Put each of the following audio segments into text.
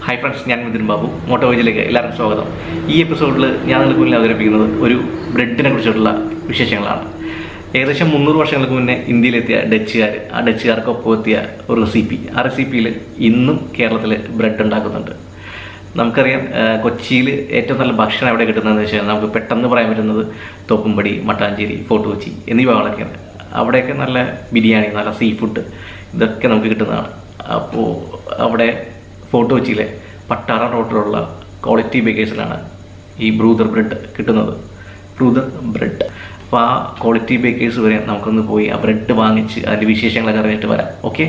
Hi friends ഞാൻ മിഥുൻ ബാബു മോട്ടോവേജിലേക്ക് എല്ലാവർക്കും സ്വാഗതം ഈ എപ്പിസോഡിൽ ഞാൻ നിങ്ങൾക്ക് മുന്നിൽ അവതരിപ്പിക്കുന്നത് ഒരു ബ്രെഡിനെ കുറിച്ചുള്ള വിശേഷങ്ങളാണ് ഏകദേശം മുന്നൂറ് വർഷങ്ങൾക്ക് മുന്നേ ഇന്ത്യയിലെത്തിയ ഡച്ചുകാർ ആ ഡച്ചുകാർക്കൊപ്പം എത്തിയ ഒരു റെസിപ്പി ആ റെസിപ്പിയിൽ ഇന്നും കേരളത്തിൽ ബ്രെഡ് ഉണ്ടാക്കുന്നുണ്ട് നമുക്കറിയാം കൊച്ചിയിൽ ഏറ്റവും നല്ല ഭക്ഷണം എവിടെ കിട്ടുന്നതെന്ന് വെച്ചാൽ നമുക്ക് പെട്ടെന്ന് പറയാൻ പറ്റുന്നത് തോപ്പുംപടി മട്ടാഞ്ചേരി ഫോർട്ട് കൊച്ചി എന്നീ ഭാഗങ്ങളൊക്കെയാണ് അവിടെയൊക്കെ നല്ല ബിരിയാണി നല്ല സീ ഫുഡ് ഇതൊക്കെ നമുക്ക് കിട്ടുന്നതാണ് അപ്പോൾ അവിടെ ഫോർട്ട് കൊച്ചിയിലെ പട്ടാറ റോഡിലുള്ള ക്വാളിറ്റി ബേക്കേഴ്സിലാണ് ഈ ബ്രൂദർ ബ്രെഡ് കിട്ടുന്നത് ബ്രൂദർ ബ്രെഡ് അപ്പോൾ ആ ക്വാളിറ്റി ബേക്കേഴ്സ് വരെ നമുക്കൊന്ന് പോയി ആ ബ്രെഡ് വാങ്ങിച്ച് അതിൻ്റെ വിശേഷങ്ങളൊക്കെ അറിഞ്ഞിട്ട് വരാം ഓക്കെ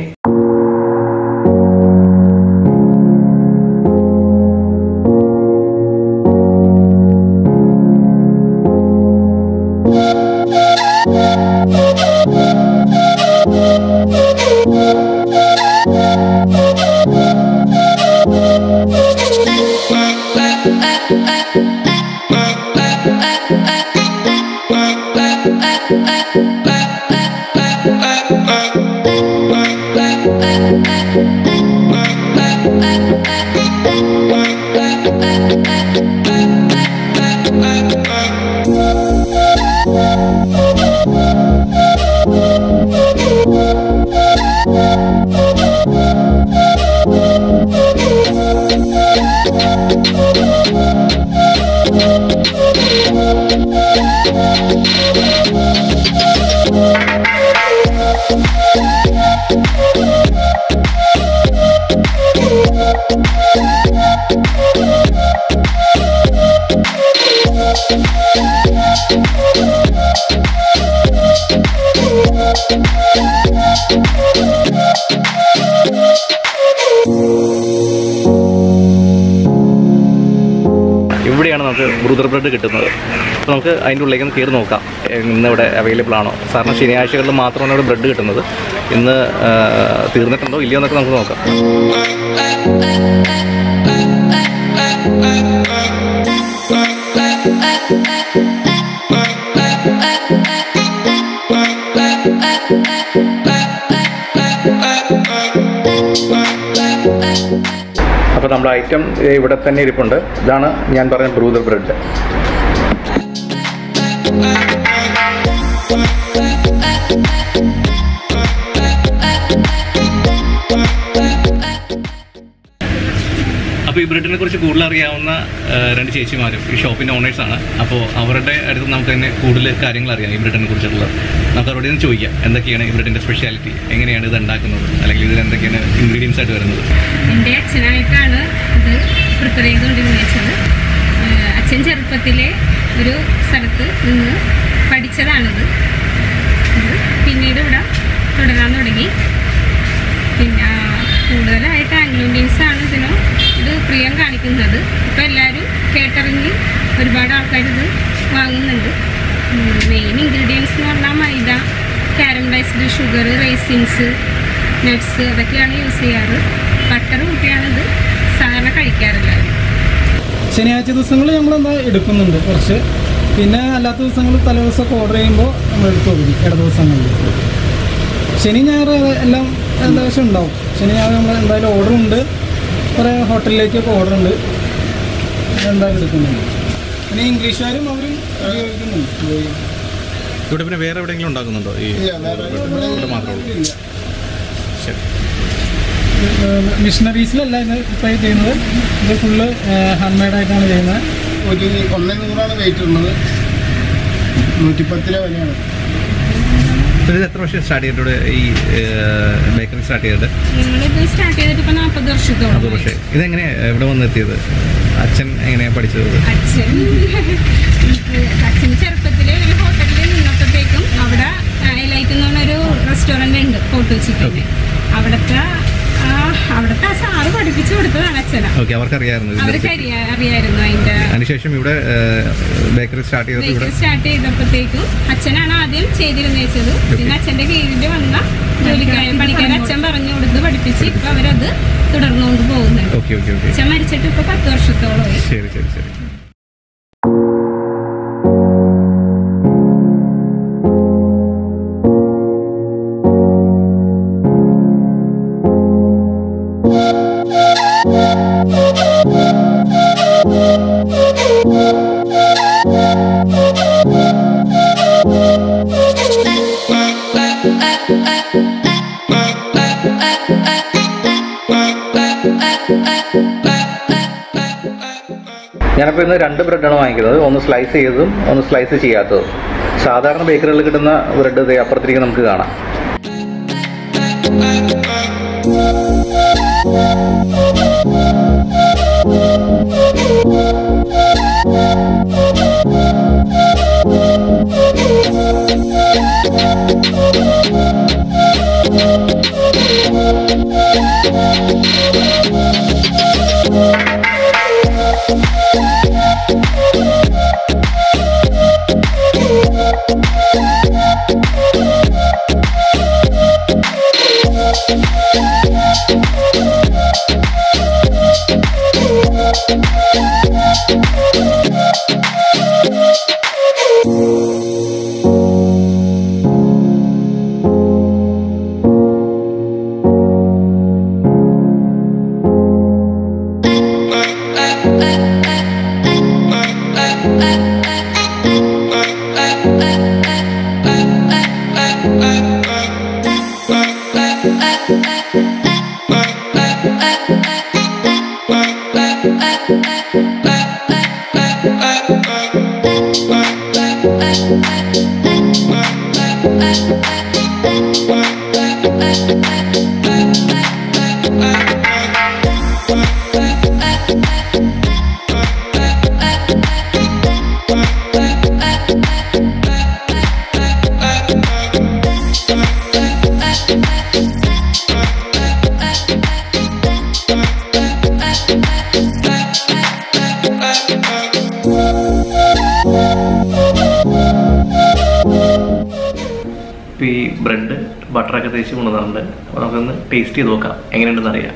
ഇവിടെയാണ് നമുക്ക് ബ്രൂദർ ബ്രെഡ് കിട്ടുന്നത് അപ്പോൾ നമുക്ക് അതിൻ്റെ ഉള്ളിലേക്ക് ഒന്ന് കയറി നോക്കാം ഇന്ന് ഇവിടെ അവൈലബിൾ ആണോ സാറിന് ശനിയാഴ്ചകളിൽ മാത്രമാണ് ഇവിടെ ബ്രെഡ് കിട്ടുന്നത് ഇന്ന് ആ, തീർന്നിട്ടുണ്ടോ ഇല്ലയോ എന്നൊക്കെ നമുക്ക് നോക്കാം അപ്പോൾ നമ്മുടെ ഐറ്റം ഇവിടെ തന്നെ ഇരിപ്പുണ്ട് ഇതാണ് ഞാൻ പറഞ്ഞ ബ്രൂദർ ബ്രെഡ് അപ്പോൾ ഈ ബ്രെഡിനെ കുറിച്ച് കൂടുതൽ അറിയാവുന്ന ആ, രണ്ട് ചേച്ചിമാരും ഈ ഷോപ്പിൻ്റെ ഓണേഴ്സാണ് അപ്പോൾ അവരുടെ അടുത്ത് നമുക്ക് തന്നെ കൂടുതൽ കാര്യങ്ങൾ അറിയാം ഈ ബ്രെഡിനെ കുറിച്ചുള്ളത് നമുക്ക് അവരോട് നിന്ന് ചോദിക്കാം എന്തൊക്കെയാണ് ഈ ബ്രെഡിൻ്റെ സ്പെഷ്യാലിറ്റി എങ്ങനെയാണ് ഇത് ഉണ്ടാക്കുന്നത് അല്ലെങ്കിൽ ഇതിൽ എന്തൊക്കെയാണ് ഇൻഗ്രീഡിയൻസ് ആയിട്ട് വരുന്നത് എൻ്റെ അച്ഛനായിട്ടാണ് ഇത് പ്രിപ്പയർ ചെയ്തുകൊണ്ടിരുന്നത് അച്ഛൻ ചെറുപ്പത്തിലെ ഒരു സ്ഥലത്ത് നിന്ന് പഠിച്ചതാണിത് ഇത് പിന്നീട് ഇവിടെ തുടരാൻ തുടങ്ങി പിന്നെ കൂടുതലായിട്ട് ആംഗ്ലോ ഇന്ത്യൻസ് ആണ് ഇതിന് ഇത് പ്രിയം കാണിക്കുന്നത് ഇപ്പോൾ എല്ലാവരും കേട്ടറിഞ്ഞ് ഒരുപാട് ആൾക്കാർ ഇത് വാങ്ങുന്നുണ്ട് മെയിൻ ഇൻഗ്രീഡിയൻസ് എന്ന് പറഞ്ഞാൽ മൈദ കാരമലൈസ്ഡ് ഷുഗർ റേസിൻസ് നട്ട്സ് അതൊക്കെയാണ് യൂസ് ചെയ്യാറ് ബട്ടർ കൂട്ടിയാണ് ഇത് സാധാരണ കഴിക്കാറുള്ളത് ശനിയാഴ്ച ദിവസങ്ങളിൽ നമ്മൾ എന്താ എടുക്കുന്നുണ്ട് കുറച്ച് പിന്നെ അല്ലാത്ത ദിവസങ്ങൾ തലേദിവസമൊക്കെ ഓർഡർ ചെയ്യുമ്പോൾ നമ്മൾ എടുത്തു കൊടുക്കും ഇട ദിവസങ്ങളിൽ ശനി ഞായർ എല്ലാം ഏകദേശം ഉണ്ടാവും ശനി ഞായർ നമ്മൾ എന്തായാലും ഓർഡർ ഉണ്ട് കുറേ ഹോട്ടലിലേക്കൊക്കെ ഓർഡർ ഉണ്ട് എന്തായാലും എടുക്കുന്നുണ്ട് പിന്നെ ഇംഗ്ലീഷുകാരും അവരും ഉപയോഗിക്കുന്നുണ്ട് ഇവിടെ പിന്നെ വേറെ എവിടെയെങ്കിലും ഉണ്ടാക്കുന്നുണ്ടോ ഈ ഇവിടെ മാത്രമേ ഉള്ളൂ ഇല്ല ശരി മിഷണറീസിലല്ല ഇത് ട്രൈ ചെയ്യുന്നത് ഇത് ഫുള്ള് ഹാൻഡ് മെയ്ഡായിട്ടാണ് ചെയ്യുന്നത് ഒരു ഒന്നേ നൂറാണ് വെയിറ്റ് ഉള്ളത് നൂറ്റിപ്പത്ത് രൂപ വിലയാണ് അപ്പോൾ ഇത് എത്ര വർഷം സ്റ്റാർട്ട് ചെയ്തിട്ട് ഈ ബേക്കറി സ്റ്റാർട്ട് ചെയ്തിട്ട് ഞങ്ങളിത് സ്റ്റാർട്ട് ചെയ്തിട്ട് ഇപ്പോൾ നാൽപ്പത് വർഷത്തോളം അത് പക്ഷേ ഇതെങ്ങനെ ഇവിടെ വന്ന് എത്തിയത് അച്ഛൻ എങ്ങനെയാണ് പഠിച്ചത് അച്ഛൻ അച്ഛൻ ചെറുപ്പത്തിലെ ഒരു ഹോട്ടലിൽ നിന്നപ്പോഴത്തേക്കും അവിടെ എലൈറ്റ് എന്ന് പറഞ്ഞൊരു റെസ്റ്റോറൻ്റ് ഉണ്ട് ഫോട്ടോ ചിക്കൻ്റെ അവിടുത്തെ ആ, അവിടുത്തെ ആ സാറ് പഠിപ്പിച്ചു കൊടുത്തതാണ് അച്ഛനാ ഓക്കെ അവർക്കറിയായിരുന്നു ഇതിനെ അവർക്ക് പറ്റി. അറിയാ- അറിയായിരുന്നു അതിന്റെ അതിനുശേഷം ഇവിടെ ബേക്കറി സ്റ്റാർട്ട് ചെയ്തപ്പോൾ ഇവിടെ ബേക്കറി സ്റ്റാർട്ട് ചെയ്തപ്പോഴത്തേക്കും അച്ഛനാണ് ആദ്യം ചെയ്തിരുന്ന വെച്ചത് പിന്നെ അച്ഛന്റെ കീഴിൽ വന്ന ജോലിക്കാരൻ പണിക്കാരൻ അച്ഛൻ പറഞ്ഞു കൊടുത്ത് പഠിപ്പിച്ച് ഇപ്പൊ അവരത് തുടർന്നുകൊണ്ട് പോകുന്നുണ്ട് ഓക്കെ ഓക്കെ ഓക്കെ അച്ഛൻ മരിച്ചിട്ട് ഇപ്പൊ പത്ത് വർഷത്തോളമായി ശരി ശരി ശരി Thank ഞാനിപ്പോൾ ഇന്ന് രണ്ട് ബ്രെഡാണ് വാങ്ങിക്കുന്നത് ഒന്ന് സ്ലൈസ് ചെയ്തതും ഒന്ന് സ്ലൈസ് ചെയ്യാത്തതും സാധാരണ ബേക്കറികളിൽ കിട്ടുന്ന ബ്രെഡ് ഇതേ അപ്പുറത്തേക്ക് നമുക്ക് കാണാം ഇപ്പോൾ ഈ ബ്രെഡ് ബട്ടറൊക്കെ തേച്ച് കൊണ്ടുവന്നിട്ടുണ്ട് അപ്പോൾ നമുക്കൊന്ന് ടേസ്റ്റ് ചെയ്ത് നോക്കാം എങ്ങനെയുണ്ടെന്ന് അറിയാം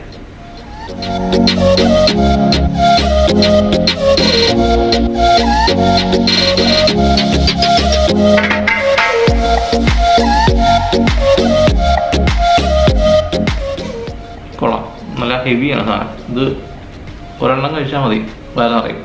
കൊള്ളാം നല്ല ഹെവിയാണ് സാധനം ഇത് ഒരെണ്ണം കഴിച്ചാൽ മതി വേറെ അറിയും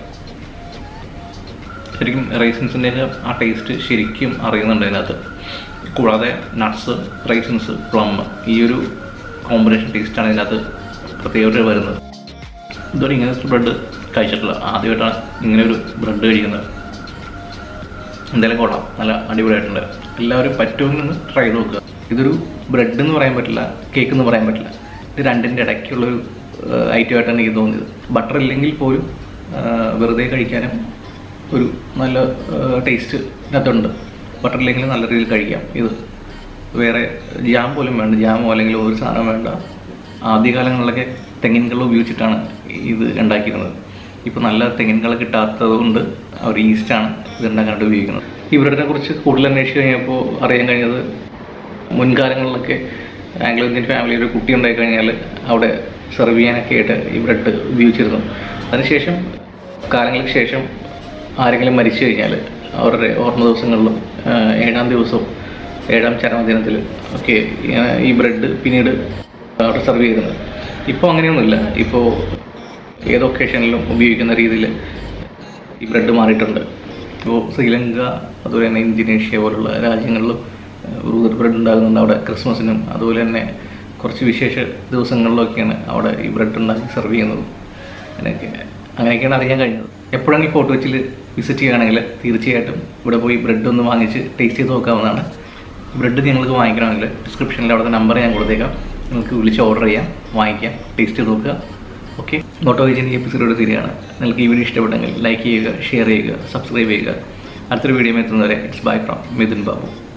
ശരിക്കും റൈസിൻസിൻ്റെ ആ ടേസ്റ്റ് ശരിക്കും അറിയുന്നുണ്ട് അതിനകത്ത് കൂടാതെ നട്ട്സ് റൈസിൻസ് പ്ലം ഈ ഒരു കോമ്പിനേഷൻ ടേസ്റ്റാണ് ഇതിനകത്ത് പ്രത്യേകമായിട്ട് വരുന്നത് ഇതുവരെ ഇങ്ങനെ ഒരു ബ്രെഡ് കഴിച്ചിട്ടില്ല ആദ്യമായിട്ടാണ് ഇങ്ങനെ ഒരു ബ്രെഡ് കഴിക്കുന്നത് എന്തായാലും കൊള്ളാം നല്ല അടിപൊളിയായിട്ടുണ്ട് എല്ലാവരും പറ്റുമെങ്കിൽ ഒന്ന് ട്രൈ ചെയ്ത് നോക്കുക ഇതൊരു ബ്രെഡ് എന്ന് പറയാൻ പറ്റില്ല കേക്ക് എന്ന് പറയാൻ പറ്റില്ല ഇത് രണ്ടിൻ്റെ ഇടയ്ക്കുള്ളൊരു ഐറ്റമായിട്ടാണ് എനിക്ക് തോന്നിയത് ബട്ടർ ഇല്ലെങ്കിൽ പോലും ആ, വെറുതെ കഴിക്കാനും ഒരു നല്ല ടേസ്റ്റ് ഇതിനകത്തുണ്ട് ബട്ടർ ഇല്ലെങ്കിൽ നല്ല രീതിയിൽ കഴിക്കാം ഇത് വേറെ ജാം പോലും വേണ്ട ജാമോ അല്ലെങ്കിൽ ഒരു സാധനം വേണ്ട ആദ്യകാലങ്ങളിലൊക്കെ തെങ്ങിൻ കള്ള ഉപയോഗിച്ചിട്ടാണ് ഇത് ഉണ്ടാക്കിയിരുന്നത് ഇപ്പോൾ നല്ല തെങ്ങിൻ കള്ള കിട്ടാത്തത് കൊണ്ട് അവർ ഈസ്റ്റാണ് ഇത് ഉണ്ടാക്കാനായിട്ട് ഉപയോഗിക്കുന്നത് ഈ ബ്രെഡിനെ കുറിച്ച് കൂടുതൽ അന്വേഷിച്ച് കഴിഞ്ഞപ്പോൾ അറിയാൻ കഴിഞ്ഞത് മുൻകാലങ്ങളിലൊക്കെ ആംഗ്ലോ ഇന്ത്യൻ ഫാമിലി ഒരു കുട്ടി ഉണ്ടായി കഴിഞ്ഞാൽ അവിടെ സെർവ് ചെയ്യാനൊക്കെ ആയിട്ട് ഈ ബ്രെഡ് ഉപയോഗിച്ചിരുന്നു അതിനുശേഷം കാലങ്ങൾക്ക് ശേഷം ആരെങ്കിലും മരിച്ചു കഴിഞ്ഞാൽ അവരുടെ ഓർമ്മ ദിവസങ്ങളിലും ആ, ഏഴാം ദിവസവും ഏഴാം ചരമദിനത്തിൽ ഒക്കെ ആ, ഈ ബ്രെഡ് പിന്നീട് അവിടെ സെർവ് ചെയ്യുന്നത് ഇപ്പോൾ അങ്ങനെയൊന്നുമില്ല ഇപ്പോൾ ഏത് ഒക്കേഷനിലും ഉപയോഗിക്കുന്ന രീതിയിൽ ഈ ബ്രെഡ് മാറിയിട്ടുണ്ട് ഇപ്പോൾ ശ്രീലങ്ക അതുപോലെ തന്നെ ഇന്തോനേഷ്യ പോലുള്ള രാജ്യങ്ങളിലും ബ്രൂദർ ബ്രെഡ് ഉണ്ടാകുന്നുണ്ട് അവിടെ ക്രിസ്മസിനും അതുപോലെ തന്നെ കുറച്ച് വിശേഷ ദിവസങ്ങളിലൊക്കെയാണ് അവിടെ ഈ ബ്രെഡ് ഉണ്ടാക്കി സെർവ് ചെയ്യുന്നത് അങ്ങനെയൊക്കെ അങ്ങനെയൊക്കെയാണ് അറിയാൻ കഴിഞ്ഞത് എപ്പോഴെങ്കിലും ഫോട്ടോ വെച്ചിൽ വിസിറ്റ് ചെയ്യുകയാണെങ്കിൽ തീർച്ചയായിട്ടും ഇവിടെ പോയി ബ്രെഡ് ഒന്ന് വാങ്ങിച്ച് ടേസ്റ്റ് ചെയ്ത് നോക്കാവുന്നതാണ് ബ്രെഡ് നിങ്ങൾക്ക് വാങ്ങിക്കണമെങ്കിൽ ഡിസ്ക്രിപ്ഷനിൽ അവിടുത്തെ നമ്പർ ഞാൻ കൊടുത്തേക്കാം നിങ്ങൾക്ക് വിളിച്ച് ഓർഡർ ചെയ്യാം വാങ്ങിക്കാം ടേസ്റ്റ് ചെയ്ത് നോക്കുക ഓക്കെ നോട്ടോ വിജയൻ ഈ എപ്പിസോഡ് തീരുകയാണ് നിങ്ങൾക്ക് ഈ വീഡിയോ ഇഷ്ടപ്പെട്ടെങ്കിൽ ലൈക്ക് ചെയ്യുക ഷെയർ ചെയ്യുക സബ്സ്ക്രൈബ് ചെയ്യുക അടുത്തൊരു വീഡിയോ എത്തുന്നവരെ it's bye from Mithun Babu